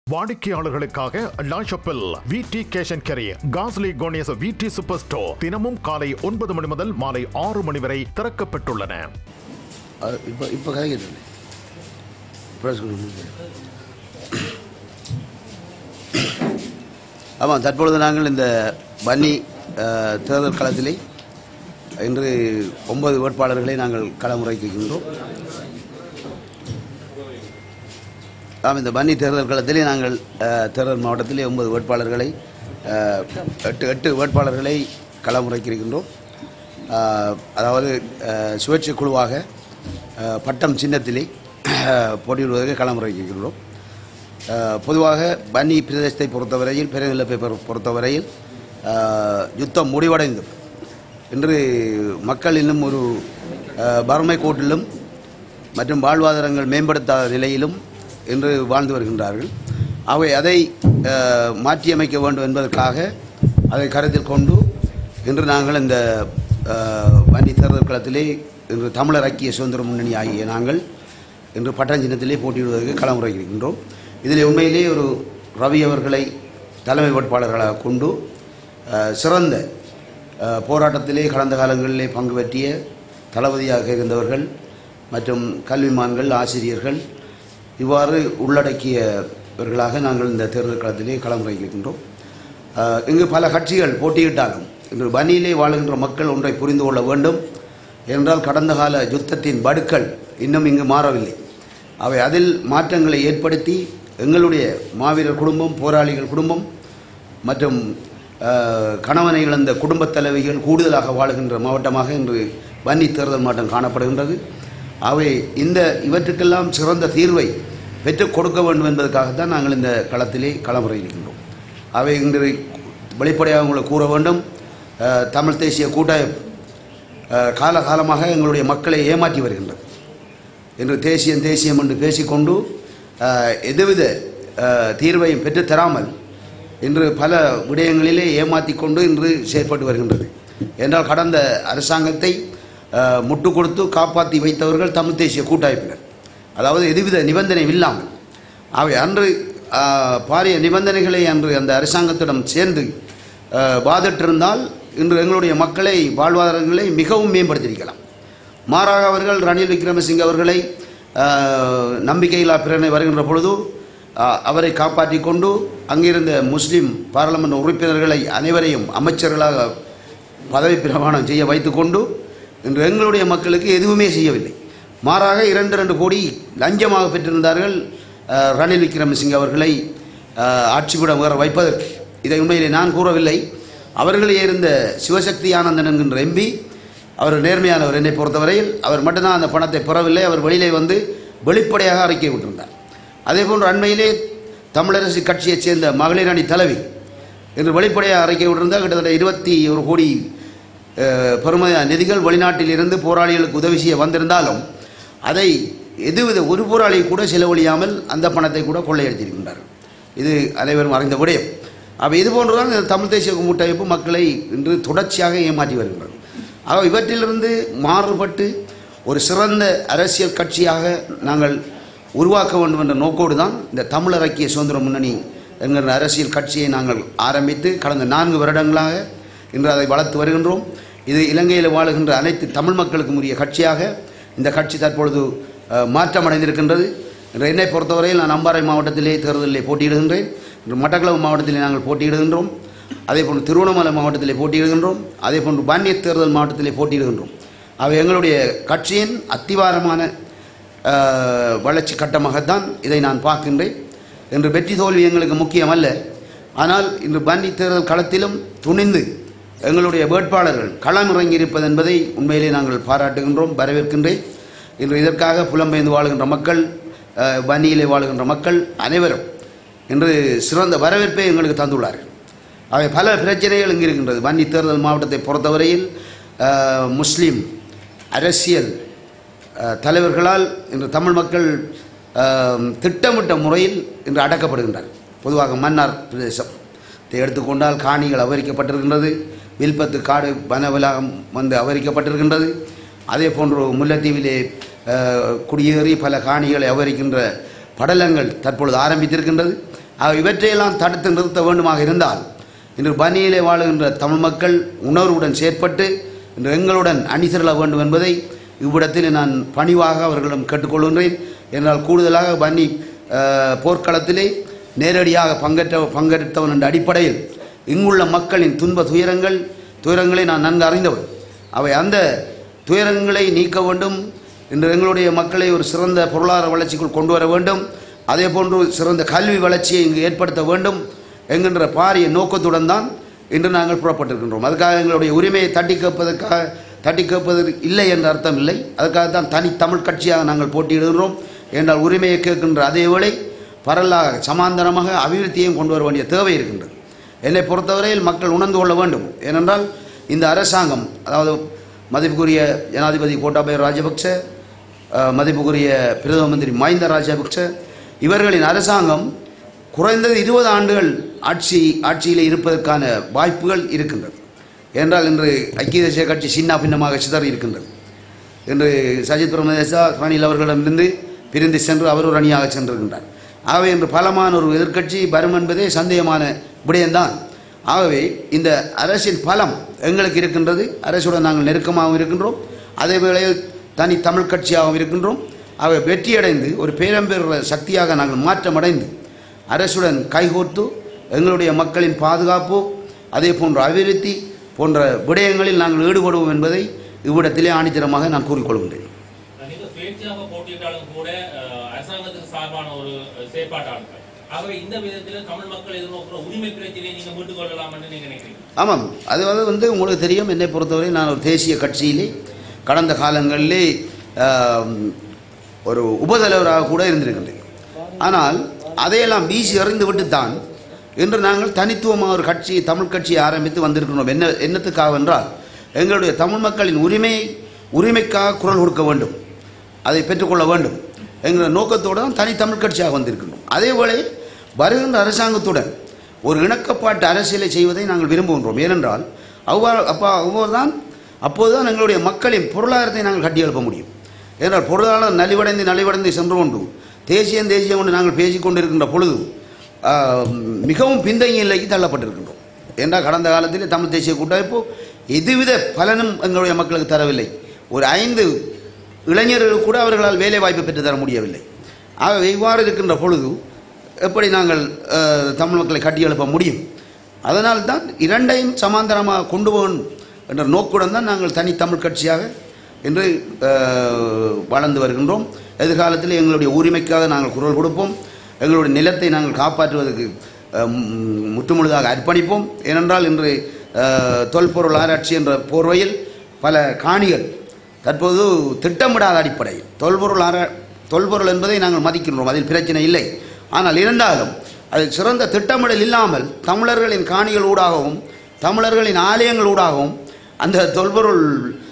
வாடிக்கையாளர்களுக்காக லாஷப்பில் விடி கேஷன் கரி காஸ்லி கோனியஸ் விடி super store தினமும் காலை ஒன்பது மணி முதல் மாலை ஆறு மணி வரை திறக்கப்பட்டுள்ளன அது இப்போ இப்போ கதைக்கிறது ப்ரெஸ் ஆமாம் தற்பொழுது நாங்கள் இந்த பன்னி அஹ், தேர்தல் களத்திலே இன்று ஒன்பது வேட்பாளர்களை நாங்கள் களமுறைக்கின்றோம் ஆம் இந்த பன்னி தேர்தல் களத்திலே நாங்கள் அஹ், தேர்தல் மாவட்டத்திலே ஒன்பது வேட்பாளர்களை அஹ், எட்டு எட்டு வேட்பாளர்களை களமுறைக்கிருக்கின்றோம் அஹ், அதாவது அஹ், சுயேட்சை குழுவாக அஹ், பட்டம் சின்னத்திலே அஹ், போட்டியிடுவதற்கு களமுறைக்கின்றோம் அஹ், பொதுவாக பன்னி பிரதேசத்தை பொறுத்தவரையில் பெருநிலப்பை பொறு- பொறுத்தவரையில் அஹ், யுத்தம் முடிவடைந்து இன்று மக்கள் இன்னும் ஒரு அஹ், வறுமை கோட்டிலும் மற்றும் வாழ்வாதாரங்கள் மேம்படுத்தாத நிலையிலும் இன்று வாழ்ந்து வருகின்றார்கள் அவை அதை அஹ், மாற்றியமைக்க வேண்டும் என்பதற்காக அதை கருத்தில் கொண்டு இன்று நாங்கள் இந்த அஹ், வன்னி தேர்தல் களத்திலே இன்று தமிழர் ஐக்கிய சுதந்திர முன்னணி ஆகிய நாங்கள் இன்று பட்டஞ்சின்னத்திலே போட்டியிடுவதற்கு களமுறைகின்றோம் இதில் உண்மையிலே ஒரு ரவி அவர்களை தலைமை வேட்பாளர்களாக கொண்டு அஹ், சிறந்த அஹ், போராட்டத்திலே கடந்த காலங்களிலே பங்கு பற்றிய தளபதியாக இருந்தவர்கள் மற்றும் கல்விமான்கள் ஆசிரியர்கள் இவ்வாறு உள்ளடக்கியவர்களாக நாங்கள் இந்த தேர்தல் களத்திலே களமுறைகின்றோம் அஹ், இங்கு பல கட்சிகள் போட்டியிட்டாலும் இன்று பனியிலே வாழுகின்ற மக்கள் ஒன்றை புரிந்து கொள்ள வேண்டும் என்றால் கடந்த கால யுத்தத்தின் படுக்கள் இன்னும் இங்கு மாறவில்லை அவை அதில் மாற்றங்களை ஏற்படுத்தி எங்களுடைய மாவீரர் குடும்பம் போராளிகள் குடும்பம் மற்றும் அஹ், கணவனை இழந்த குடும்பத் தலைவிகள் கூடுதலாக வாழுகின்ற மாவட்டமாக இன்று வன்னி தேர்தல் மாவட்டம் காணப்படுகின்றது அவை இந்த இவற்றுக்கெல்லாம் சிறந்த தீர்வை பெற்றுக் கொடுக்க வேண்டும் என்பதற்காகத்தான் நாங்கள் இந்த களத்திலே களமுறையிடுகின்றோம் அவை இன்று வெளிப்படையாக உங்களை கூற வேண்டும் அஹ், தமிழ் தேசிய கூட்டமைப்பு அஹ், காலகாலமாக எங்களுடைய மக்களை ஏமாற்றி வருகின்றது என்று தேசியம் தேசியம் என்று பேசிக்கொண்டு அஹ், எதுவித அஹ், தீர்வையும் பெற்றுத் தராமல் இன்று பல விடயங்களிலே ஏமாற்றி கொண்டு இன்று செயற்பட்டு வருகின்றது என்றால் கடந்த அரசாங்கத்தை அஹ், முட்டுக் கொடுத்து காப்பாற்றி வைத்தவர்கள் தமிழ் தேசிய கூட்டமைப்பினர் அதாவது எதுவித நிபந்தனை இல்லாமல் அவை அன்று அஹ், பாரிய நிபந்தனைகளை அன்று அந்த அரசாங்கத்திடம் சேர்ந்து அஹ், வாதிட்டிருந்தால் இன்று எங்களுடைய மக்களை வாழ்வாதாரங்களை மிகவும் மேம்படுத்தியிருக்கலாம் மாறாக அவர்கள் ரணில் விக்ரமசிங்க அவர்களை அஹ், நம்பிக்கையில்லா பிறனை வருகின்ற பொழுது அஹ், அவரை காப்பாற்றி கொண்டு அங்கிருந்த முஸ்லிம் பாராளுமன்ற உறுப்பினர்களை அனைவரையும் அமைச்சர்களாக பதவி பிரமாணம் செய்ய வைத்துக்கொண்டு இன்று எங்களுடைய மக்களுக்கு எதுவுமே செய்யவில்லை மாறாக இரண்டு ரெண்டு கோடி லஞ்சமாக பெற்றிருந்தார்கள் அஹ், ரணில் விக்ரமசிங்க அவர்களை அஹ், ஆட்சிப்பிடம் வேற வைப்பதற்கு இதை உண்மையிலே நான் கூறவில்லை அவர்களே இருந்த சிவசக்தி ஆனந்தன் என்கின்ற எம்பி அவர் நேர்மையானவர் என்னை பொறுத்தவரையில் அவர் மட்டும்தான் அந்த பணத்தை பெறவில்லை அவர் வெளியிலே வந்து வெளிப்படையாக அறிக்கை விட்டிருந்தார் அதே போன்று அண்மையிலே தமிழரசு கட்சியைச் சேர்ந்த மகளிர் அணி தலைவி என்று வெளிப்படையாக அறிக்கை விட்டிருந்தால் கிட்டத்தட்ட இருபத்தி ஒரு கோடி அஹ், பெருமதியான நிதிகள் வெளிநாட்டில் இருந்து போராளிகளுக்கு உதவி செய்ய வந்திருந்தாலும் அதை எதுவித ஒரு போராளி கூட செலவழியாமல் அந்த பணத்தை கூட கொள்ளையடித்திருக்கின்றார்கள் இது அனைவரும் அறிந்த விடயம் அப்போ இது போன்றுதான் இந்த தமிழ் தேசிய கூட்டமைப்பு மக்களை இன்று தொடர்ச்சியாக ஏமாற்றி வருகின்றது ஆக இவற்றிலிருந்து மாறுபட்டு ஒரு சிறந்த அரசியல் கட்சியாக நாங்கள் உருவாக்க வேண்டும் என்ற நோக்கோடு தான் இந்த தமிழர் ஐக்கிய சுதந்திர முன்னணி என்கிற அரசியல் கட்சியை நாங்கள் ஆரம்பித்து கடந்த நான்கு வருடங்களாக இன்று அதை வளர்த்து வருகின்றோம் இது இலங்கையில் வாழுகின்ற அனைத்து தமிழ் மக்களுக்கும் உரிய கட்சியாக இந்த கட்சி தற்பொழுது அஹ், மாற்றமடைந்திருக்கின்றது இன்று என்னை பொறுத்தவரையில் நான் அம்பாறை மாவட்டத்திலே தேர்தலிலே போட்டியிடுகின்றேன் இன்று மட்டக்களவு மாவட்டத்திலே நாங்கள் போட்டியிடுகின்றோம் அதே போன்று திருவண்ணாமலை மாவட்டத்திலே போட்டியிடுகின்றோம் அதே போன்று பாண்டிய தேர்தல் மாவட்டத்திலே போட்டியிடுகின்றோம் அவை எங்களுடைய கட்சியின் அத்திவாரமான அஹ், வளர்ச்சி கட்டமாகத்தான் இதை நான் பார்க்கின்றேன் இன்று வெற்றி தோல்வி எங்களுக்கு முக்கியமல்ல ஆனால் இன்று பன்னி தேர்தல் களத்திலும் துணிந்து எங்களுடைய வேட்பாளர்கள் களம் இறங்கியிருப்பது என்பதை உண்மையிலே நாங்கள் பாராட்டுகின்றோம் வரவேற்கின்றேன் இன்று இதற்காக புலம்பெயர்ந்து வாழுகின்ற மக்கள் அஹ், வன்னியிலே வாழுகின்ற மக்கள் அனைவரும் இன்று சிறந்த வரவேற்பை எங்களுக்கு தந்துள்ளார்கள் அவை பல பிரச்சனைகள் இங்கு இருக்கின்றது வன்னி தேர்தல் மாவட்டத்தை பொறுத்தவரையில் அஹ், முஸ்லீம் அரசியல் அஹ், தலைவர்களால் இன்று தமிழ் மக்கள் அஹ், திட்டமிட்ட முறையில் இன்று அடக்கப்படுகின்றனர் பொதுவாக மன்னார் பிரதேசம் இதை எடுத்துக்கொண்டால் காணிகள் அபகரிக்கப்பட்டிருக்கின்றது வில்பத்து காடு வனவலகம் வந்து அபகரிக்கப்பட்டிருக்கின்றது அதே போன்று முல்லைத்தீவிலே அஹ், குடியேறி பல காணிகளை அபகரிக்கின்ற படலங்கள் தற்பொழுது ஆரம்பித்திருக்கின்றது ஆக இவற்றையெல்லாம் தடுத்து நிறுத்த வேண்டுமாக இருந்தால் இன்று பனியிலே வாழுகின்ற தமிழ் மக்கள் உணர்வுடன் செயற்பட்டு இன்று எங்களுடன் அணிதிரள வேண்டும் என்பதை இவ்விடத்தில் நான் பணிவாக அவர்களிடம் கேட்டுக்கொள்கின்றேன் என்றால் கூடுதலாக பன்னி அஹ், போர்க்களத்திலே நேரடியாக பங்கேற்ற பங்கெடுத்தவன் என்ற அடிப்படையில் இங்குள்ள மக்களின் துன்ப துயரங்கள் துயரங்களை நான் நன்கு அறிந்தவன் அவை அந்த துயரங்களை நீக்க வேண்டும் இன்று எங்களுடைய மக்களை ஒரு சிறந்த பொருளாதார வளர்ச்சிக்குள் கொண்டு வர வேண்டும் அதே போன்று சிறந்த கல்வி வளர்ச்சியை இங்கு ஏற்படுத்த வேண்டும் என்கின்ற பாரிய நோக்கத்துடன் தான் இன்று நாங்கள் புறப்பட்டிருக்கின்றோம் அதுக்காக எங்களுடைய உரிமையை தட்டி கேட்பதற்காக தட்டி கேட்பது இல்லை என்ற அர்த்தம் இல்லை அதுக்காக தான் தனி தமிழ் கட்சியாக நாங்கள் போட்டியிடுகின்றோம் என்றால் உரிமையை கேட்கின்ற அதே வேளை பரலாக சமாந்தரமாக அபிவிருத்தியையும் கொண்டு வர வேண்டிய தேவை இருக்கின்றது என்னை பொறுத்தவரையில் மக்கள் உணர்ந்து கொள்ள வேண்டும் ஏனென்றால் இந்த அரசாங்கம் அதாவது மதிப்புக்குரிய ஜனாதிபதி கோட்டாபய ராஜபக்ச அஹ், மதிப்புக்குரிய பிரதம மந்திரி மஹிந்த ராஜபக்ச இவர்களின் அரசாங்கம் குறைந்தது இருபது ஆண்டுகள் ஆட்சி ஆட்சியில் இருப்பதற்கான வாய்ப்புகள் இருக்கின்றது என்றால் இன்று ஐக்கிய தேசிய கட்சி சின்ன பின்னமாக சிதறி இருக்கின்றது இன்று சஜித் பிரமதேசா ரணில் அவர்களிடமிருந்து பிரிந்து சென்று அவர் ஒரு அணியாக சென்றிருக்கின்றார் ஆகவே இன்று பலமான ஒரு எதிர்க்கட்சி வரும் என்பதே சந்தேகமான விடயம்தான் ஆகவே இந்த அரசின் பலம் எங்களுக்கு இருக்கின்றது அரசுடன் நாங்கள் நெருக்கமாகவும் இருக்கின்றோம் அதே வேளையில் தனி தமிழ் கட்சியாகவும் இருக்கின்றோம் ஆகவே வெற்றியடைந்து ஒரு பேரம்பெற சக்தியாக நாங்கள் மாற்றமடைந்து அரசுடன் கைகோர்த்து எங்களுடைய மக்களின் பாதுகாப்பு அதே போன்ற அபிவிருத்தி போன்ற விடயங்களில் நாங்கள் ஈடுபடுவோம் என்பதை இவ்விடத்திலே ஆணித்தரமாக நான் கூறிக்கொள்கின்றேன் நீங்க சுயேட்சையாக போட்டியிட்டாலும் கூட அஹ், அரசாங்கத்துக்கு சார்பான ஒரு செயற்பாட்டாளர்கள் ஆகவே இந்த விதத்தில் தமிழ் மக்கள் எதிர்நோக்கிற உரிமை பிரச்சனையை நீங்க மீட்டுக் கொள்ளலாம் என்று நீங்க நினைக்கிறீங்க ஆமாம் அது வந்து வந்து உங்களுக்கு தெரியும் என்னை பொறுத்தவரை நான் ஒரு தேசிய கட்சியிலே கடந்த காலங்களிலே ஆம், ஒரு உபதலைவராக கூட இருந்திருக்கின்றேன் ஆனால் அதையெல்லாம் வீசி எறிந்து விட்டுத்தான் இன்று நாங்கள் தனித்துவமாக ஒரு கட்சி தமிழ் கட்சியை ஆரம்பித்து வந்திருக்கிறோம் என்ன என்னத்துக்காக என்றால் எங்களுடைய தமிழ் மக்களின் உரிமையை உரிமைக்காக குரல் கொடுக்க வேண்டும் அதை பெற்றுக்கொள்ள வேண்டும் என்கிற நோக்கத்தோடு தான் தனி தமிழ் கட்சியாக வந்திருக்கின்றோம் அதே போல வருகின்ற அரசாங்கத்துடன் ஒரு இணக்கப்பாட்டு அரசியலை செய்வதை நாங்கள் விரும்புகின்றோம் ஏனென்றால் அவ்வாறு அப்பா அவ்வாறு தான் அப்போதுதான் எங்களுடைய மக்களின் பொருளாதாரத்தை நாங்கள் கட்டியெழுப்ப முடியும் ஏனென்றால் பொருளாதாரம் நலிவடைந்து நலிவடைந்து சென்று கொண்டு தேசியம் தேசியம் என்று நாங்கள் பேசிக் கொண்டிருக்கின்ற பொழுது ஆஹ், மிகவும் பின்தங்கிய நிலைக்கு தள்ளப்பட்டிருக்கின்றோம் என்றால் கடந்த காலத்தில் தமிழ் தேசிய கூட்டமைப்பு எதுவித பலனும் எங்களுடைய மக்களுக்கு தரவில்லை ஒரு ஐந்து இளைஞர்கள் கூட அவர்களால் வேலை வாய்ப்பு பெற்று தர முடியவில்லை ஆகவே இவ்வாறு இருக்கின்ற பொழுது எப்படி நாங்கள் அஹ், தமிழ் மக்களை கட்டியெழுப்ப முடியும் அதனால் தான் இரண்டையும் சமாந்தரமாக கொண்டு போகணும் என்ற நோக்குடன் தான் நாங்கள் தனி தமிழ் கட்சியாக இன்று அஹ், வளர்ந்து வருகின்றோம் எதிர்காலத்தில் எங்களுடைய உரிமைக்காக நாங்கள் குரல் கொடுப்போம் எங்களுடைய நிலத்தை நாங்கள் காப்பாற்றுவதற்கு அஹ், ம், முற்றுமுழுதாக அர்ப்பணிப்போம் ஏனென்றால் இன்று அஹ், தொல்பொருள் ஆராய்ச்சி என்ற போர்வையில் பல காணிகள் தற்போது திட்டமிடாத அடிப்படையில் தொல்பொருள் ஆரா தொல்பொருள் என்பதை நாங்கள் மதிக்கின்றோம் அதில் பிரச்சனை இல்லை ஆனால் இருந்தாலும் அதில் சிறந்த திட்டமிடல் இல்லாமல் தமிழர்களின் காணிகள் ஊடாகவும் தமிழர்களின் ஆலயங்கள் ஊடாகவும் அந்த தொல்பொருள்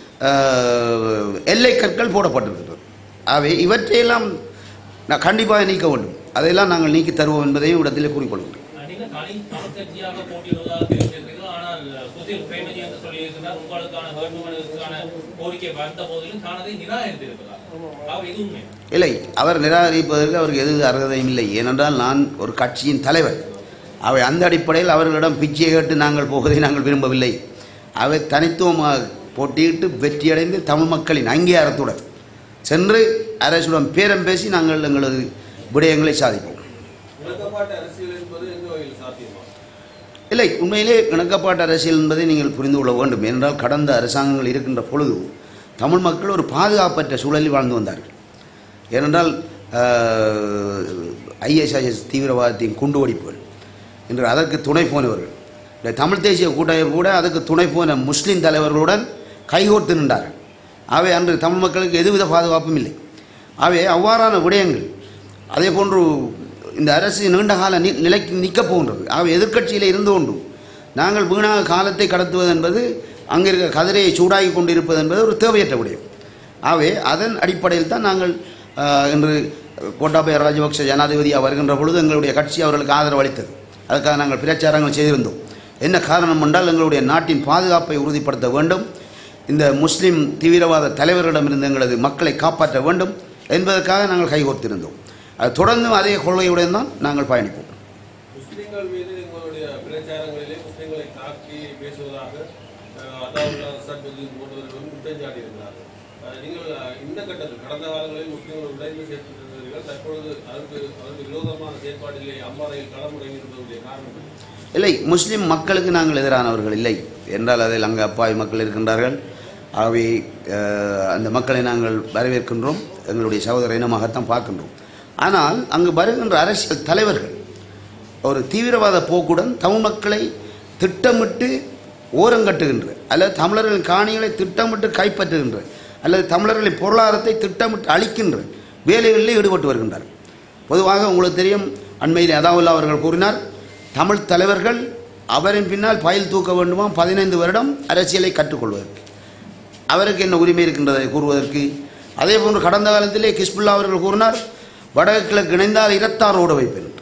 அஹ், எல்லை கற்கள் போடப்பட்டிருக்கிறது ஆகவே இவற்றையெல்லாம் நான் கண்டிப்பாக நீக்க வேண்டும் அதையெல்லாம் நாங்கள் நீக்கி தருவோம் என்பதையும் இடத்திலே கூறிக்கொள்கின்றோம் நீங்க தனி தமிழ் கட்சியாக போட்டியிடுவதாக தெரிவித்திருக்கிறீர்கள் ஆனால் சுசில் பிரேமஜி என்று சொல்லியிருக்கிறார் உங்களுக்கான வேண்டுமெனுக்கான கோரிக்கை வந்த போதிலும் தானதை நிராகரித்திருக்கிறார் ஆகவே இது உண்மை இல்லை அவர் நிராகரிப்பதற்கு அவருக்கு எது அர்ஹதையும் இல்லை ஏனென்றால் நான் ஒரு கட்சியின் தலைவர் அவை அந்த அடிப்படையில் அவர்களிடம் பிச்சை கேட்டு நாங்கள் போவதை நாங்கள் விரும்பவில்லை அவை தனித்துவமாக போட்டியிட்டு வெற்றியடைந்து தமிழ் மக்களின் அங்கீகாரத்துடன் சென்று அரசுடன் பேரம் பேசி நாங்கள் எங்களது விடயங்களை சாதிப்போம் இணக்கப்பாட்டு அரசியல் என்பது எந்த வகையில் சாத்தியமா இல்லை உண்மையிலே இணக்கப்பாட்டு அரசியல் என்பதை நீங்கள் புரிந்து கொள்ள வேண்டும் ஏனென்றால் கடந்த அரசாங்கங்கள் இருக்கின்ற பொழுது தமிழ் மக்கள் ஒரு பாதுகாப்பற்ற சூழலில் வாழ்ந்து வந்தார்கள் ஏனென்றால் ஐஎஸ்ஐஎஸ் தீவிரவாதத்தின் குண்டுவெடிப்புகள் இன்று அதற்கு துணை போனவர்கள் இந்த தமிழ் தேசிய கூட்டமைப்பு கூட அதுக்கு துணை போன முஸ்லீம் தலைவர்களுடன் கைகோர்த்து நின்றார்கள் ஆகவே அன்று தமிழ் மக்களுக்கு எதுவித பாதுகாப்பும் இல்லை ஆகவே அவ்வாறான விடயங்கள் அதே போன்று இந்த அரசு நீண்ட கால நி நிலைக்கு நிற்கப் போகின்றது ஆகவே எதிர்க்கட்சியில் இருந்து கொண்டு நாங்கள் வீணாக காலத்தை கடத்துவது என்பது அங்கே இருக்க கதிரையை சூடாகி கொண்டு இருப்பது என்பது ஒரு தேவையற்ற விடயம் ஆகவே அதன் அடிப்படையில் தான் நாங்கள் ஆஹ், இன்று கோட்டாபய ராஜபக்ஷ ஜனாதிபதியாக வருகின்ற பொழுது எங்களுடைய கட்சி அவர்களுக்கு ஆதரவு அளித்தது அதுக்காக நாங்கள் பிரச்சாரங்கள் செய்திருந்தோம் என்ன காரணம் என்றால் எங்களுடைய நாட்டின் பாதுகாப்பை உறுதிப்படுத்த வேண்டும் இந்த முஸ்லிம் தீவிரவாத தலைவர்களிடமிருந்து எங்களது மக்களை காப்பாற்ற வேண்டும் என்பதற்காக நாங்கள் கைகோர்த்திருந்தோம் அது தொடர்ந்தும் அதே கொள்கையுடன் தான் நாங்கள் பயணிப்போம் முஸ்லிம்கள் மீது எங்களுடைய பிரச்சாரங்களிலே முஸ்லிம்களை தாக்கி பேசுவதாக அஹ், அதாவுல்லா சட்புதீன் போன்றவர்களும் குற்றம் சாட்டியிருக்கிறார்கள் அஹ், நீங்கள் அஹ், இந்த கட்டத்தில் கடந்த காலங்களில் முஸ்லிம்கள் உடைந்து சேர்த்திருந்தீர்கள் தற்பொழுது அதற்கு அதற்கு விரோதமான செயற்பாட்டிலே அம்பாறையில் களமுறங்கி இருப்பதனுடைய காரணம் என்ன? இல்லை முஸ்லிம் மக்களுக்கு நாங்கள் எதிரானவர்கள் இல்லை என்றால் அதில் அங்கே அப்பாவி மக்கள் இருக்கின்றார்கள் ஆகவே அஹ், அந்த மக்களை நாங்கள் வரவேற்கின்றோம் எங்களுடைய சகோதர இனமாகத்தான் பார்க்கின்றோம் ஆனால் அங்கு வருகின்ற அரசியல் தலைவர்கள் ஒரு தீவிரவாத போக்குடன் தமிழ் மக்களை திட்டமிட்டு ஓரங்கட்டுகின்ற அல்லது தமிழர்களின் காணிகளை திட்டமிட்டு கைப்பற்றுகின்ற அல்லது தமிழர்களின் பொருளாதாரத்தை திட்டமிட்டு அழிக்கின்ற வேலைகளில் ஈடுபட்டு வருகின்றார்கள் பொதுவாக உங்களுக்கு தெரியும் அண்மையில் அதாவுல்லா அவர்கள் கூறினார் தமிழ் தலைவர்கள் அவரின் பின்னால் பயில் தூக்க வேண்டுமா பதினைந்து வருடம் அரசியலை கற்றுக்கொள்வதற்கு அவருக்கு என்ன உரிமை இருக்கின்றதை கூறுவதற்கு அதே போன்று கடந்த காலத்திலே கிஸ்புல்லா அவர்கள் கூறினார் வடகிழக்கு இணைந்தால் இரத்தார் ஓட வைப்பேன் என்று.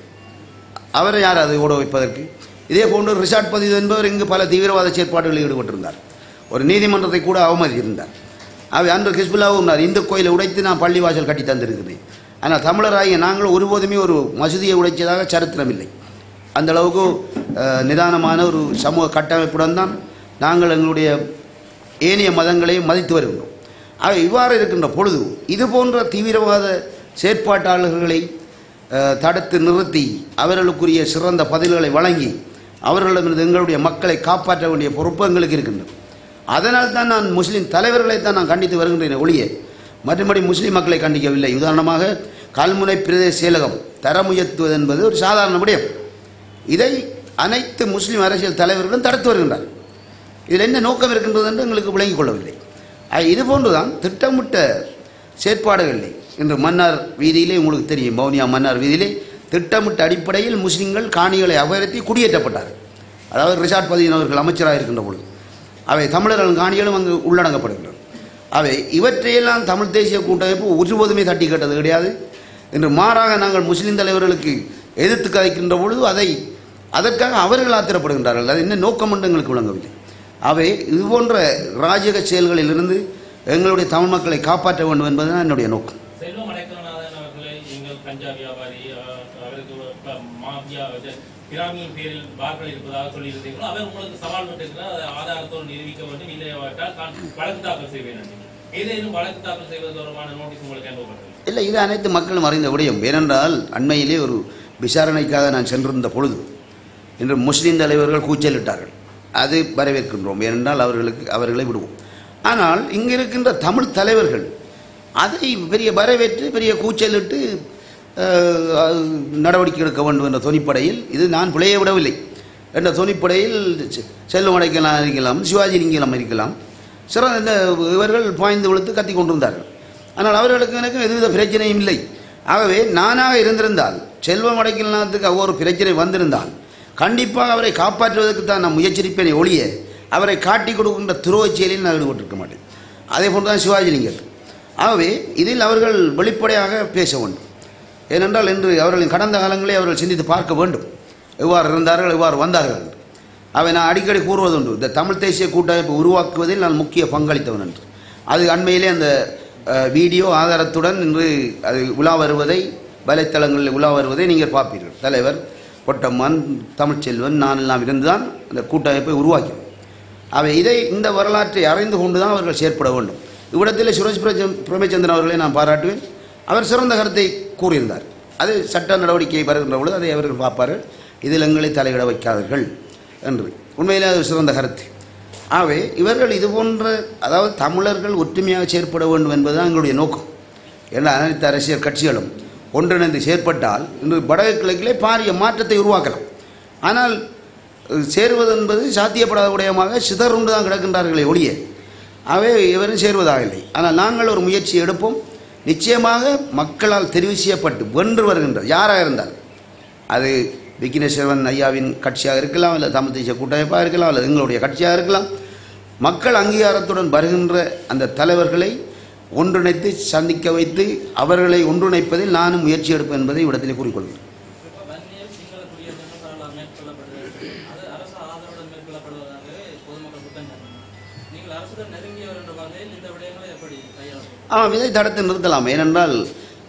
அவரை யார் அதை ஓட வைப்பதற்கு இதே போன்று ரிசார்ட் பதிவு என்பவர் இங்கு பல தீவிரவாத செயற்பாடுகளில் ஈடுபட்டிருந்தார் ஒரு நீதிமன்றத்தை கூட அவமதித்திருந்தார் அவை அன்று கிஸ்புல்லா கூறினார் இந்து கோயிலை உடைத்து நான் பள்ளிவாசல் கட்டி தந்திருக்கிறேன் ஆனால் தமிழராகிய நாங்கள் ஒருபோதுமே ஒரு மசூதியை உடைத்ததாக சரித்திரம் இல்லை அந்த அளவுக்கு அஹ், நிதானமான ஒரு சமூக கட்டமைப்புடன் தான் நாங்கள் எங்களுடைய ஏனைய மதங்களையும் மதித்து வருகின்றோம் ஆக இவ்வாறு இருக்கின்ற பொழுது இது போன்ற தீவிரவாத செயற்பாட்டாளர்களை அஹ், தடுத்து நிறுத்தி அவர்களுக்குரிய சிறந்த பதில்களை வழங்கி அவர்களிடமிருந்து எங்களுடைய மக்களை காப்பாற்ற வேண்டிய பொறுப்பு எங்களுக்கு இருக்கின்றது அதனால் தான் நான் முஸ்லீம் தலைவர்களை தான் நான் கண்டித்து வருகின்றேன் ஒழிய மற்றபடி முஸ்லீம் மக்களை கண்டிக்கவில்லை உதாரணமாக கல்முனை பிரதேச செயலகம் தரம் உயர்த்துவது என்பது ஒரு சாதாரண விடயம் இதை அனைத்து முஸ்லீம் அரசியல் தலைவர்களும் தடுத்து வருகின்றார் இதில் என்ன நோக்கம் இருக்கின்றது என்று எங்களுக்கு விளங்கிக் கொள்ளவில்லை ஆக இது போன்றுதான் திட்டமிட்ட செயற்பாடுகளிலே இன்று மன்னார் வீதியிலே உங்களுக்கு தெரியும் மௌனியா மன்னார் வீதியிலே திட்டமிட்ட அடிப்படையில் முஸ்லிம்கள் காணிகளை அபகரித்து குடியேற்றப்பட்டார்கள் அதாவது ரிஷாட் பதியின் அவர்கள் அமைச்சராக இருக்கின்ற பொழுது அவை தமிழர்கள் காணிகளும் அங்கு உள்ளடங்கப்படுகின்றன அவை இவற்றையெல்லாம் தமிழ் தேசிய கூட்டமைப்பு ஒருபோதுமே தட்டி கேட்டது கிடையாது இன்று மாறாக நாங்கள் முஸ்லிம் தலைவர்களுக்கு எதிர்த்து கதைக்கின்ற பொழுது அதை அதற்காக அவர்கள் ஆத்திரப்படுகின்றார்கள் அது என்ன நோக்கம் என்று எங்களுக்கு விளங்கவில்லை அவை இது போன்ற ராஜக செயல்களிலிருந்து எங்களுடைய தமிழ் மக்களை காப்பாற்ற வேண்டும் என்பதுதான் என்னுடைய நோக்கம் செல்வம் அடைக்கலநாதன் அவர்களை நீங்கள் கஞ்சா வியாபாரி அஹ், அவருக்கு ப- மாஃபியா இது, பிராமியின் பேரில் பார்கள் இருப்பதாக சொல்லியிருந்தீங்களோ அவர் உங்களுக்கு சவால் விட்டிருக்கிறார் அதை ஆதாரத்தோடு நிரூபிக்க வேண்டும் இல்லையாவிட்டால் தான் வழக்கு தாக்கல் செய்வேன் என்று. ஏதேனும் வழக்கு தாக்கல் செய்வது தொடர்பான நோட்டீஸ் உங்களுக்கு அனுப்பப்பட்டது இல்லை இது அனைத்து மக்களும் அறிந்த விடயம் ஏனென்றால் அண்மையிலே ஒரு விசாரணைக்காக நான் சென்றிருந்த பொழுது இன்று முஸ்லீம் தலைவர்கள் கூச்சலிட்டார்கள் அது வரவேற்கின்றோம் ஏனென்றால் அவர்களுக்கு அவர்களை விடுவோம் ஆனால் இங்கு இருக்கின்ற தமிழ் தலைவர்கள் அதை பெரிய வரவேற்று பெரிய கூச்சலிட்டு அஹ், அது நடவடிக்கை எடுக்க வேண்டும் என்ற தொனிப்படையில் இது நான் பிழைய விடவில்லை என்ற தொனிப்படையில் செ- செல்வம் அடைக்கலாம் இருக்கலாம் சிவாஜி லிங்கம் இருக்கலாம் சிறந்த இந்த இவர்கள் பாய்ந்து விழுத்து கத்தி கொண்டிருந்தார்கள் ஆனால் அவர்களுக்கு எனக்கு எதுவித பிரச்சனையும் இல்லை ஆகவே நானாக இருந்திருந்தால் செல்வம் அடைக்கலநாத்துக்கு ஒவ்வொரு பிரச்சனை வந்திருந்தால் கண்டிப்பாக அவரை காப்பாற்றுவதற்கு தான் நான் முயற்சிப்பேனே ஒழிய அவரை காட்டி கொடுக்கின்ற துரோகச் செயலில் நான் ஈடுபட்டிருக்க மாட்டேன் அதே போன்று தான் சிவாஜிலிங்கர் ஆகவே இதில் அவர்கள் வெளிப்படையாக பேச வேண்டும் ஏனென்றால் இன்று அவர்களின் கடந்த காலங்களே அவர்கள் சிந்தித்து பார்க்க வேண்டும் எவ்வாறு இருந்தார்கள் எவ்வாறு வந்தார்கள் என்று அவை நான் அடிக்கடி கூறுவதுண்டு இந்த தமிழ் தேசிய கூட்டமைப்பு உருவாக்குவதில் நான் முக்கிய பங்களித்தவன் என்று அது அண்மையிலே அந்த அஹ், வீடியோ ஆதாரத்துடன் இன்று அது உலா வருவதை வலைத்தளங்களில் உலா வருவதை நீங்கள் பார்ப்பீர்கள் தலைவர் பொட்டம்மன் தமிழ்ச்செல்வன் நான் எல்லாம் இருந்துதான் அந்த கூட்டமைப்பை உருவாக்கினோம் அவை இதை இந்த வரலாற்றை அறிந்து கொண்டு தான் அவர்கள் செயற்பட வேண்டும் இவ்விடத்தில் சுரேஷ் பிரஜ- பிரேமச்சந்திரன் அவர்களை நான் பாராட்டுவேன் அவர் சிறந்த கருத்தை கூறியிருந்தார் அது சட்ட நடவடிக்கை வருகின்ற பொழுது அதை அவர்கள் பார்ப்பார்கள் இதில் எங்களை தலையிட வைக்காதீர்கள் என்று உண்மையிலே அது ஒரு சிறந்த கருத்து ஆகவே இவர்கள் இது போன்ற அதாவது தமிழர்கள் ஒற்றுமையாக செயற்பட வேண்டும் என்பதுதான் எங்களுடைய நோக்கம் எல்லா அனைத்து அரசியல் கட்சிகளும் ஒன்றிணைந்து செயற்பட்டால் இன்று வடக்கு கிழக்கிலே பாரிய மாற்றத்தை உருவாக்கலாம் ஆனால் அஹ், சேருவது என்பது சாத்தியப்படாத விடயமாக சிதறுண்டு தான் கிடக்கின்றார்களே ஒழிய அவை இவரும் சேருவதாக இல்லை ஆனால் நாங்கள் ஒரு முயற்சி எடுப்போம் நிச்சயமாக மக்களால் தெரிவு செய்யப்பட்டு வென்று வருகின்ற யாராக இருந்தால் அது விக்னேஸ்வரன் ஐயாவின் கட்சியாக இருக்கலாம் இல்லை தமிழ் தேசிய கூட்டமைப்பாக இருக்கலாம் அல்லது எங்களுடைய கட்சியாக இருக்கலாம் மக்கள் அங்கீகாரத்துடன் வருகின்ற அந்த தலைவர்களை ஒன்றிணைத்து சந்திக்க வைத்து அவர்களை ஒன்றிணைப்பதில் நானும் முயற்சி எடுப்பேன் என்பதை இடத்திலே கூறிக்கொள்கிறேன் இப்ப வன்னியில் சிங்கள குடியேற்றங்கள் பரவலாக மேற்கொள்ளப்படுகிறது அது அரசு ஆதரவுடன் மேற்கொள்ளப்படுவதாக பொதுமக்கள் குற்றம் சாட்டினார் நீங்கள் அரசுடன் நெருங்கியவர் என்ற வகையில் இந்த விடயங்களை எப்படி கையாளும் ஆமாம் இதை தடுத்து நிறுத்தலாம் ஏனென்றால்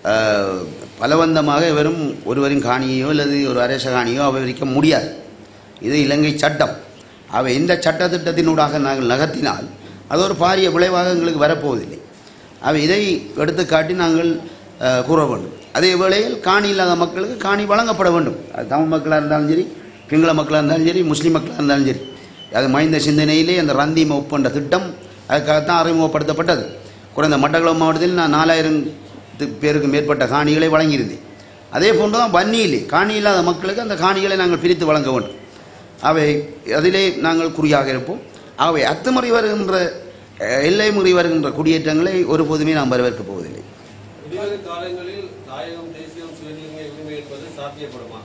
அஹ், பலவந்தமாக வெறும் ஒருவரின் காணியோ அல்லது ஒரு அரச காணியோ அபகரிக்க முடியாது இது இலங்கை சட்டம் அவை இந்த சட்டத்திட்டத்தினூடாக நாங்கள் நகர்த்தினால் அது ஒரு பாரிய விளைவாக எங்களுக்கு வரப்போவதில்லை அவை இதை எடுத்துக்காட்டி நாங்கள் அஹ், கூற வேண்டும் அதே வேளையில் காணி இல்லாத மக்களுக்கு காணி வழங்கப்பட வேண்டும் அது தமிழ் மக்களாக இருந்தாலும் சரி சிங்கள மக்களாக இருந்தாலும் சரி முஸ்லீம் மக்களாக இருந்தாலும் சரி அது மைந்த சிந்தனையிலே அந்த ரந்தீம ஒப்பந்த திட்டம் அதுக்காகத்தான் அறிமுகப்படுத்தப்பட்டது குறைந்த மட்டக்களப்பு மாவட்டத்தில் நான் நாலாயிரம் பேருக்கு மேற்பட்ட காணிகளை வழங்கியிருந்தேன் அதே போன்று தான் வன்னியிலே காணி இல்லாத மக்களுக்கு அந்த காணிகளை நாங்கள் பிரித்து வழங்க வேண்டும் அவை அதிலே நாங்கள் குறியாக இருப்போம் அவை அத்துமுறை வருகின்ற அஹ், எல்லை முறை வருகின்ற குடியேற்றங்களை ஒருபோதுமே நாம் வரவேற்கப் போவதில்லை இனிவரும் காலங்களில் தாயகம் தேசியம் சுயநிலை உரிமை என்பது சாத்தியப்படுமா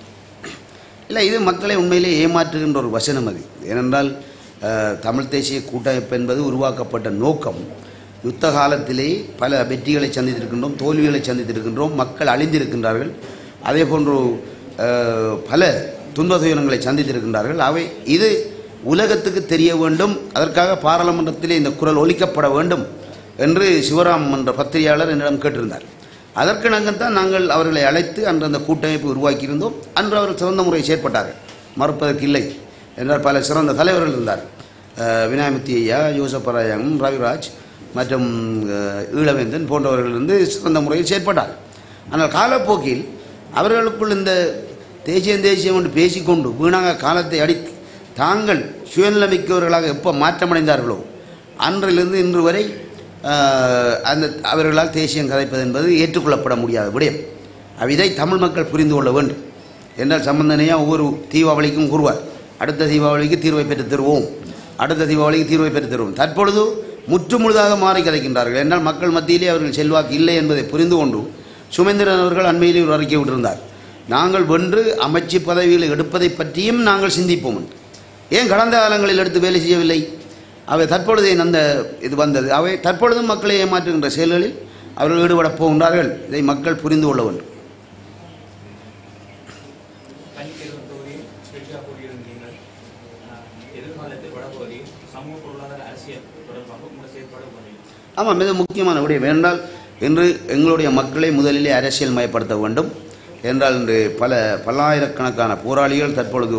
இல்லை இது மக்களை உண்மையிலே ஏமாற்றுகின்ற ஒரு வசனம் அது ஏனென்றால் அஹ், தமிழ் தேசிய கூட்டமைப்பு என்பது உருவாக்கப்பட்ட நோக்கம் யுத்த காலத்திலே பல வெற்றிகளை சந்தித்திருக்கின்றோம் தோல்விகளை சந்தித்திருக்கின்றோம் மக்கள் அழிந்திருக்கின்றார்கள் அதே போன்று அஹ், பல துன்ப துயரங்களை சந்தித்திருக்கின்றார்கள் அவை இது உலகத்துக்கு தெரிய வேண்டும் அதற்காக பாராளுமன்றத்திலே இந்த குரல் ஒலிக்கப்பட வேண்டும் என்று சிவராம் என்ற பத்திரிகையாளர் என்னிடம் கேட்டிருந்தார் அதற்கிணங்கத்தான் நாங்கள் அவர்களை அழைத்து அன்று அந்த கூட்டமைப்பு உருவாக்கியிருந்தோம் அன்று அவர்கள் சிறந்த முறையை செயற்பட்டார்கள் மறுப்பதற்கு இல்லை என்றால் பல சிறந்த தலைவர்கள் இருந்தார் அஹ், விநாயகமூர்த்தி ஐயா யோசப்பராயம் ரவிராஜ் மற்றும் அஹ், ஈழவேந்தன் போன்றவர்கள் இருந்து சிறந்த முறையில் செயற்பட்டார்கள் ஆனால் காலப்போக்கில் அவர்களுக்குள் இந்த தேசியம் தேசியம் என்று பேசிக்கொண்டு வீணாக காலத்தை அடித்து தாங்கள் சுயநலமிக்கவர்களாக எப்போ மாற்றமடைந்தார்களோ அன்றிலிருந்து இன்று வரை ஆஹ், அந்த அவர்களால் தேசியம் கதைப்பது என்பது ஏற்றுக்கொள்ளப்பட முடியாத விடயம் அவ் இதை தமிழ் மக்கள் புரிந்து கொள்ள வேண்டும் என்றால் சம்பந்தனையா ஒவ்வொரு தீபாவளிக்கும் கூறுவார் அடுத்த தீபாவளிக்கு தீர்வை பெற்று தருவோம் அடுத்த தீபாவளிக்கு தீர்வை பெற்று தருவோம் தற்பொழுது முற்று முழுதாக மாறி கதைக்கின்றார்கள் என்றால் மக்கள் மத்தியிலே அவர்கள் செல்வாக்கு இல்லை என்பதை புரிந்து கொண்டு சுமந்திரன் அவர்கள் அண்மையிலே ஒரு அறிக்கை விட்டிருந்தார் நாங்கள் வென்று அமைச்சு பதவிகளை எடுப்பதை பற்றியும் நாங்கள் சிந்திப்போம் என்று. ஏன் கடந்த காலங்களில் எடுத்து வேலை செய்யவில்லை அவை தற்பொழுது ஏன் அந்த இது வந்தது அவை தற்பொழுதும் மக்களை ஏமாற்றுகின்ற செயல்களில் அவர்கள் ஈடுபடப் போகின்றார்கள் இதை மக்கள் புரிந்து கொள்ள வேண்டும் பனிப்பெரும் தொகுதியில் வெற்றியா போட்டியிருந்தீர்கள் அஹ், எதிர்காலத்தில் வடபகுதியில் சமூக பொருளாதார அரசியல் தொடர்பாக உங்கள் செயற்பாடு பண்ணுவீங்க ஆமாம் மிக முக்கியமான விடயம் என்றால் இன்று எங்களுடைய மக்களை முதலிலே அரசியல் மயப்படுத்த வேண்டும் என்றால் இன்று பல பல்லாயிரக்கணக்கான போராளிகள் தற்பொழுது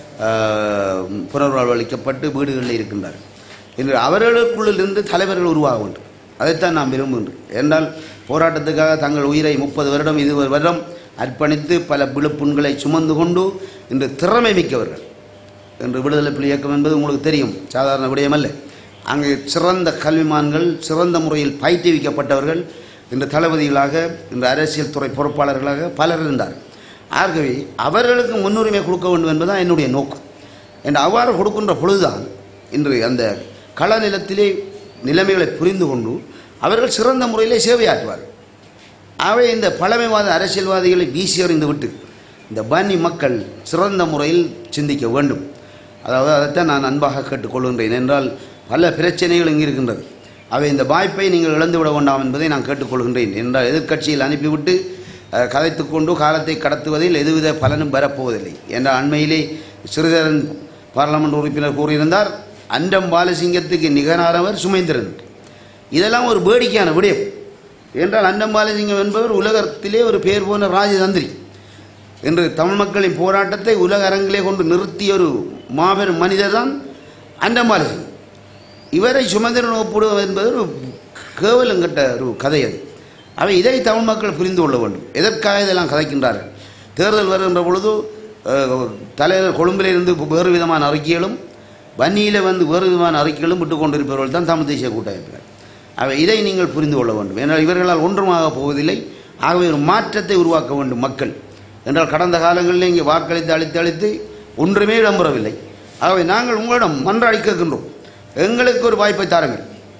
ஆஹ், புனர்வாழ்வளிக்கப்பட்டு வீடுகளில் இருக்கின்றார்கள் இன்று அவர்களுக்குள்ளிருந்து தலைவர்கள் உருவாக வேண்டும் அதைத்தான் நான் விரும்புகின்றேன் என்றால் போராட்டத்துக்காக தங்கள் உயிரை முப்பது வருடம் இருபது வருடம் அர்ப்பணித்து பல விழுப்புண்களை சுமந்து கொண்டு இன்று திறமை மிக்கவர்கள் என்று விடுதலை புலி இயக்கம் என்பது உங்களுக்கு தெரியும் சாதாரண விடயமல்ல அங்கே சிறந்த கல்விமான்கள் சிறந்த முறையில் பயிற்றுவிக்கப்பட்டவர்கள் இன்று தளபதிகளாக இன்று அரசியல் துறை பொறுப்பாளர்களாக பலர் இருந்தார் ஆகவே அவர்களுக்கு முன்னுரிமை கொடுக்க வேண்டும் என்பதுதான் என்னுடைய நோக்கம் என்று அவ்வாறு கொடுக்கின்ற பொழுதுதான் இன்று அந்த கள நிலத்திலே நிலைமைகளை புரிந்து கொண்டு அவர்கள் சிறந்த முறையிலே சேவையாற்றுவார்கள் அவை இந்த பழமைவாத அரசியல்வாதிகளை வீசி எறிந்து விட்டு இந்த பனி மக்கள் சிறந்த முறையில் சிந்திக்க வேண்டும் அதாவது அதைத்தான் நான் அன்பாக கேட்டுக்கொள்கின்றேன் என்றால் பல பிரச்சனைகள் இங்கு இருக்கின்றது அவை இந்த வாய்ப்பை நீங்கள் இழந்து விட வேண்டாம் என்பதை நான் கேட்டுக்கொள்கின்றேன் என்றால் எதிர்க்கட்சியில் அனுப்பிவிட்டு அஹ், கதைத்துக்கொண்டு காலத்தை கடத்துவதில் எதுவித பலனும் பெறப்போவதில்லை என்றால் அண்மையிலே சிறிதரன் பாராளுமன்ற உறுப்பினர் கூறியிருந்தார் அண்டம் பாலசிங்கத்துக்கு நிகரானவர் சுமேந்திரன் இதெல்லாம் ஒரு வேடிக்கையான விடயம் என்றால் அண்டம் பாலசிங்கம் என்பவர் உலகத்திலே ஒரு பெயர் போன ராஜதந்திரி என்று தமிழ் மக்களின் போராட்டத்தை உலக அரங்கிலே கொண்டு நிறுத்திய ஒரு மாபெரும் மனிதர் தான் அண்டம் பாலசிங்கம் இவரை சுமந்திரன் ஒப்பிடுவது என்பது ஒரு கேவலங்கட்ட ஒரு கதை அது அவை இதை தமிழ் மக்கள் புரிந்து கொள்ள வேண்டும் எதற்காக இதெல்லாம் கதைக்கின்றார்கள் தேர்தல் வருகின்ற பொழுது அஹ், தலைவர் கொழும்பிலிருந்து வேறு விதமான அறிக்கைகளும் வன்னியில் வந்து வேறு விதமான அறிக்கைகளும் விட்டு கொண்டிருப்பவர்கள் தான் தமிழ் தேசிய கூட்டமைப்பினர் அவை இதை நீங்கள் புரிந்து கொள்ள வேண்டும் ஏன்னால் இவர்களால் ஒன்றுமாக போவதில்லை ஆகவே ஒரு மாற்றத்தை உருவாக்க வேண்டும் மக்கள் என்றால் கடந்த காலங்களில் இங்கே வாக்களித்து அளித்து அளித்து ஒன்றுமே இடம்பெறவில்லை ஆகவே நாங்கள் உங்களிடம் மன்றாடி கேட்கின்றோம் எங்களுக்கு ஒரு வாய்ப்பை தாருங்கள்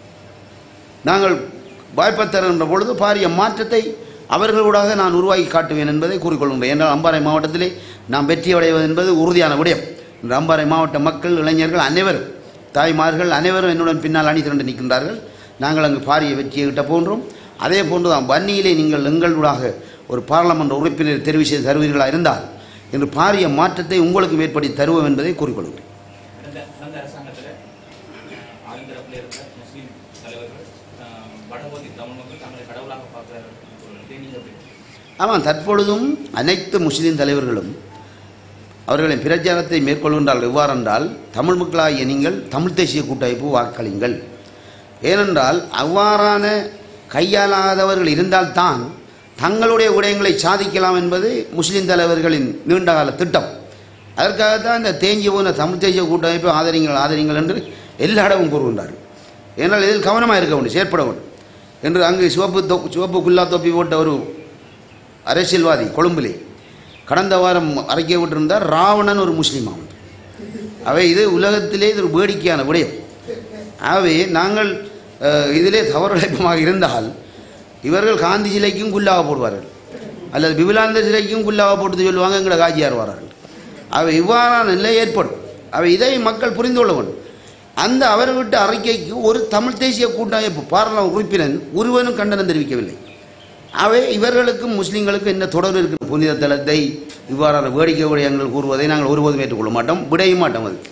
நாங்கள் வாய்ப்பை தருகின்ற பொழுது பாரிய மாற்றத்தை அவர்களூடாக நான் உருவாக்கி காட்டுவேன் என்பதை கூறிக்கொள்கின்றேன் என்றால் அம்பாறை மாவட்டத்திலே நாம் வெற்றி அடைவது என்பது உறுதியான விடயம் இந்த அம்பாறை மாவட்ட மக்கள் இளைஞர்கள் அனைவரும் தாய்மார்கள் அனைவரும் என்னுடன் பின்னால் அணி திரண்டு நிற்கின்றார்கள் நாங்கள் அங்கு பாரிய வெற்றியை கிட்ட போன்றோம் அதே போன்று தான் வன்னியிலே நீங்கள் எங்களூடாக ஒரு பாராளுமன்ற உறுப்பினர் தெரிவு செய்து தருவீர்களாக இருந்தால் இன்று பாரிய மாற்றத்தை உங்களுக்கு ஏற்படுத்தி தருவோம் என்பதை கூறிக்கொள்கிறேன் கடந்த கடந்த அரசாங்கத்தில் ஆளுந்தரப்பில் இருந்த முஸ்லீம் தலைவர்கள் அஹ், வடபகுதி தமிழ் மக்கள் தங்களை கடவுளாக பார்க்கிறார்கள் இதை நீங்கள் எப்படி ஆமாம் தற்பொழுதும் அனைத்து முஸ்லீம் தலைவர்களும் அவர்களின் பிரச்சாரத்தை மேற்கொள்கின்றார்கள் எவ்வாறென்றால் தமிழ் மக்களாகிய நீங்கள் தமிழ் தேசிய கூட்டமைப்பு வாக்களிங்கள் ஏனென்றால் அவ்வாறான கையாளாதவர்கள் இருந்தால்தான் தங்களுடைய விடயங்களை சாதிக்கலாம் என்பது முஸ்லீம் தலைவர்களின் நீண்டகால திட்டம் அதற்காகத்தான் இந்த தேஞ்சி போன தமிழ் தேசிய கூட்டமைப்பை ஆதரிங்கள் ஆதரிங்கள் என்று எல்லா இடமும் கூறுகின்றார்கள் ஏனால் இதில் கவனமாக இருக்க வேண்டும் செயற்பட வேண்டும் என்று அங்கு சிவப்பு தொ சிவப்பு குல்லா தொப்பி போட்ட ஒரு அரசியல்வாதி கொழும்பிலே கடந்த வாரம் அறிக்கை விட்டிருந்தார் ராவணன் ஒரு முஸ்லீம் அவன் அவை இது உலகத்திலே இது ஒரு வேடிக்கையான விடயம் ஆகவே நாங்கள் அஹ், இதிலே தவறுழைப்பமாக இருந்தால் இவர்கள் காந்தி சிலைக்கும் குல்லாக போடுவார்கள் அல்லது விபுலானந்த சிலைக்கும் குல்லாக போட்டு சொல்லுவாங்க எங்களை காஜியார் வரார்கள் அவை இவ்வாறான நிலை ஏற்படும் அவை இதை மக்கள் புரிந்து கொள்ள வேண்டும் அந்த அவர் விட்ட அறிக்கைக்கு ஒரு தமிழ் தேசிய கூட்டமைப்பு பாராளுமன்ற உறுப்பினர் ஒருவனும் கண்டனம் தெரிவிக்கவில்லை அவை இவர்களுக்கும் முஸ்லீம்களுக்கும் என்ன தொடர்பு இருக்கிற புனித தலத்தை இவ்வாறான வேடிக்கை விடயங்கள் கூறுவதை நாங்கள் ஒருபோதும் ஏற்றுக்கொள்ள மாட்டோம் விடையும் மாட்டோம் அது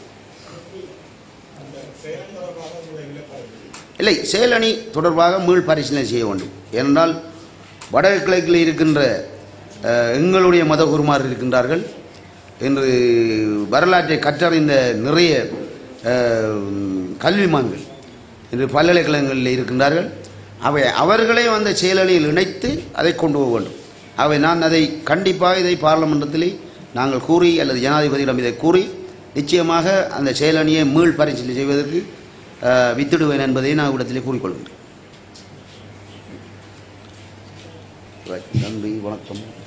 இல்லை செயலணி தொடர்பாக மீள் பரிசீலனை செய்ய வேண்டும் ஏனென்றால் வடகிழக்கில் இருக்கின்ற அஹ், எங்களுடைய மதகுருமார் இருக்கின்றார்கள் என்று வரலாற்றை கற்றறிந்த நிறைய அஹ், கல்விமான்கள் இன்று பல்கலைக்கழகங்களில் இருக்கின்றார்கள் அவை அவர்களே அந்த செயலணியில் இணைத்து அதை கொண்டு போக வேண்டும் அவை நான் அதை கண்டிப்பாக இதை பாராளுமன்றத்திலே நாங்கள் கூறி அல்லது ஜனாதிபதியிடம் இதை கூறி நிச்சயமாக அந்த செயலணியை மீள் பரிசீலனை செய்வதற்கு அஹ், வித்திடுவேன் என்பதை நான் இடத்திலே கூறிக்கொள்கின்றேன் நன்றி வணக்கம்